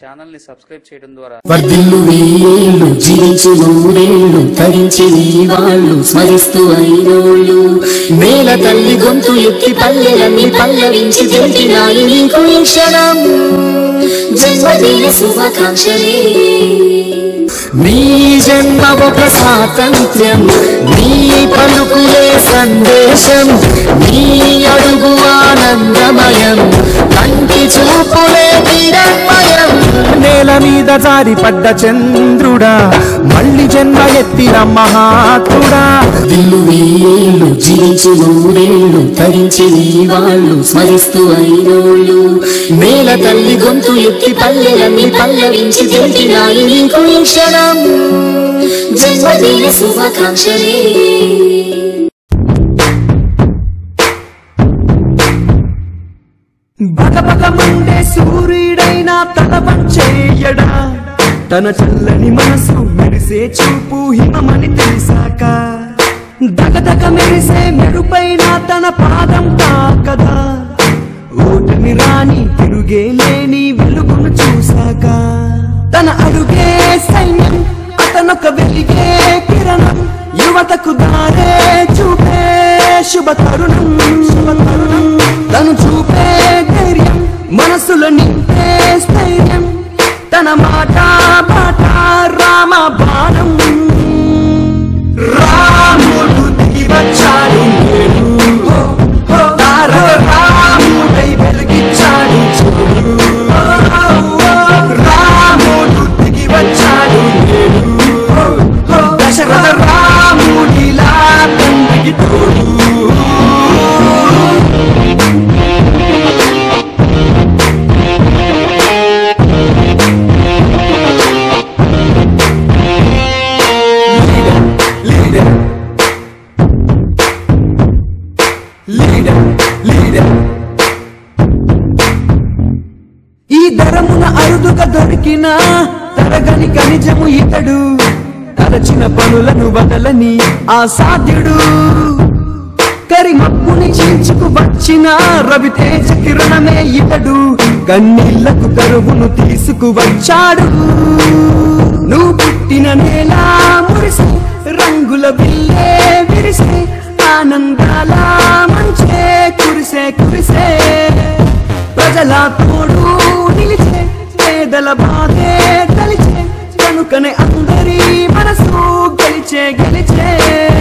ఛానల్ని సబ్స్క్రైబ్ చేయడం ద్వారా వర్ధిల్లు వేళ్ళు జీవించు నూరేళ్ళు తరించి నీ వాళ్ళు స్మరిస్తూ అయినోళ్ళు నేల తల్లి గొంతు ఎత్తి పల్లెలన్నీ పల్లవించి తెలిపినాయి నీకు ఈ క్షణం జన్మదిన శుభాకాంక్షలే నీ జన్మ ఒక స్వాతంత్ర్యం నీ పలుకులే సందేశం నీ అడుగు ఆనందమయం కంటి చూపులే కిరణ్మయం నేల మీద జారిపడ్డ చంద్రుడా మళ్ళీ జన్మ ఎత్తిన మహాత్ముడా దిల్లు వేళ్ళు జీవించు నూరేళ్ళు తరించి నీ వాళ్ళు స్మరిస్తూ అయినోళ్ళు నేల తల్లి గొంతు ఎత్తి పల్లెలన్నీ పల్లవించి తెలిపినాయి నీకు ఈ క్షణం జన్మదిన శుభాకాంక్షలే బగబగమండే సూర్యుడైనా తల వంచేయడా తన చల్లని మనసు మెరిసే చూపు హిమమని తెలిసాక దగదగ మెరిసే మెరుపైన తన పాదం తాకదా ఓటమి రాని తిరుగే లేని వెలుగును చూశాక తన అడుగే సైన్యం అతనొక వెలిగే కిరణం యువతకు దారే చూపే శుభ తరుణం శుభ తరుణం తను చూపే ధైర్యం మనసులో నింపే స్థైర్యం తన మాట బాట రామ బాణం రాముడు దిగి వచ్చాడు నేడు. హో, హో, తారక రాముడై వెలిగించాడు చూడు. ఓ, ఓ, రాముడు దిగి వచ్చాడు నేడు. హో, హో, దశరథ రాముడిలా తండ్రికి తోడు లీడర్ లీడర్ లీడర్ ఈ ధరమున అరుదుగా దొరికిన తరగని ఖనిజము ఇతడు తలచిన పనులను వదలని ఆ సాధ్యుడు కరిమప్పుని చీల్చుకు వచ్చిన రవితేజ కిరణమే ఇతడు కన్నీళ్లకు కరువును తీసుకువచ్చాడు నువ్వు పుట్టిన నేల మురిసే రంగుల బిల్లే విరిసే ఆనందాల మంచే కురిసే కురిసే ప్రజల తోడు నిలిచే పేదల బాధే తలిచే కనుకనే అందరి మనసు గెలిచే గెలిచే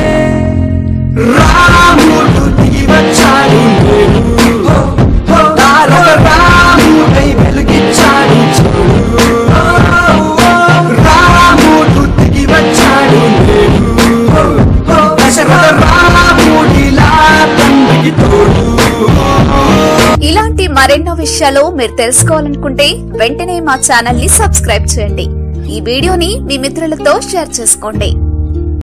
రాముడు దిగి వచ్చాడు నేడు. హో, హో, తారక రాముడై వెలిగించాడు చూడు. ఓ, ఓ, రాముడు దిగి వచ్చాడు నేడు. హో, హో, దశరథ రాముడిలా తండ్రికి తోడు ఇలాంటి మరెన్నో విషయాలు మీరు తెలుసుకోవాలనుకుంటే వెంటనే మా ఛానల్ ని సబ్స్క్రైబ్ చేయండి ఈ వీడియోని మీ మిత్రులతో షేర్ చేసుకోండి